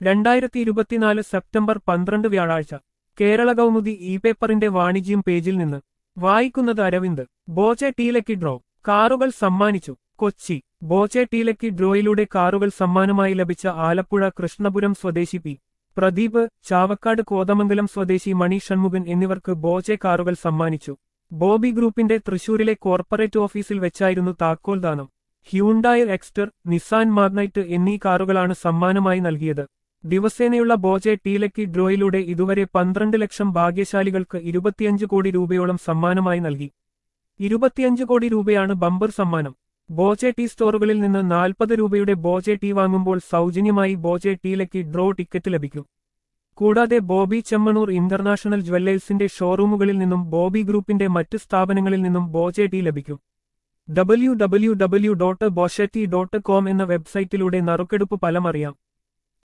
രണ്ടായിരത്തി ഇരുപത്തിനാല് സെപ്റ്റംബർ പന്ത്രണ്ട് വ്യാഴാഴ്ച കേരള കൗമുദി ഇ പേപ്പറിന്റെ വാണിജ്യം പേജിൽ നിന്ന് വായിക്കുന്നത് അരവിന്ദ് ബോച്ചെ ടീലക്കി ഡ്രോ കാറുകൾ സമ്മാനിച്ചു കൊച്ചി ബോച്ചെ ടീലക്കി ഡ്രോയിലൂടെ കാറുകൾ സമ്മാനമായി ലഭിച്ച ആലപ്പുഴ കൃഷ്ണപുരം സ്വദേശി പി പ്രദീപ് ചാവക്കാട് കോതമംഗലം സ്വദേശി മണി ഷൺമുഖൻ എന്നിവർക്ക് ബോച്ചെ കാറുകൾ സമ്മാനിച്ചു ബോബി ഗ്രൂപ്പിന്റെ തൃശൂരിലെ കോർപ്പറേറ്റ് ഓഫീസിൽ വെച്ചായിരുന്നു താക്കോൽ ദാനം ഹ്യൂണ്ടായ എക്സ്റ്റർ നിസാൻ മാഗ്നൈറ്റ് എന്നീ കാറുകളാണ് സമ്മാനമായി നൽകിയത് ദിവസേനയുള്ള ബോജെ ടീലക്കി ഡ്രോയിലൂടെ ഇതുവരെ പന്ത്രണ്ട് ലക്ഷം ഭാഗ്യശാലികൾക്ക് ഇരുപത്തിയഞ്ച് കോടി രൂപയോളം സമ്മാനമായി നൽകി ഇരുപത്തിയഞ്ച് കോടി രൂപയാണ് ബമ്പർ സമ്മാനം ബോജെ ടീ സ്റ്റോറുകളിൽ നിന്ന് നാൽപ്പത് രൂപയുടെ ബോജെ ടീ വാങ്ങുമ്പോൾ സൗജന്യമായി ബോജെ ടീലക്കി ഡ്രോ ടിക്കറ്റ് ലഭിക്കും കൂടാതെ ബോബി ചെമ്മണൂർ ഇന്റർനാഷണൽ ജ്വല്ലേഴ്സിന്റെ ഷോറൂമുകളിൽ നിന്നും ബോബി ഗ്രൂപ്പിന്റെ മറ്റ് സ്ഥാപനങ്ങളിൽ നിന്നും ബോജെ ടീ ലഭിക്കും W W W dot Bochetea dot com എന്ന വെബ്സൈറ്റിലൂടെ നറുക്കെടുപ്പ് ഫലമറിയാം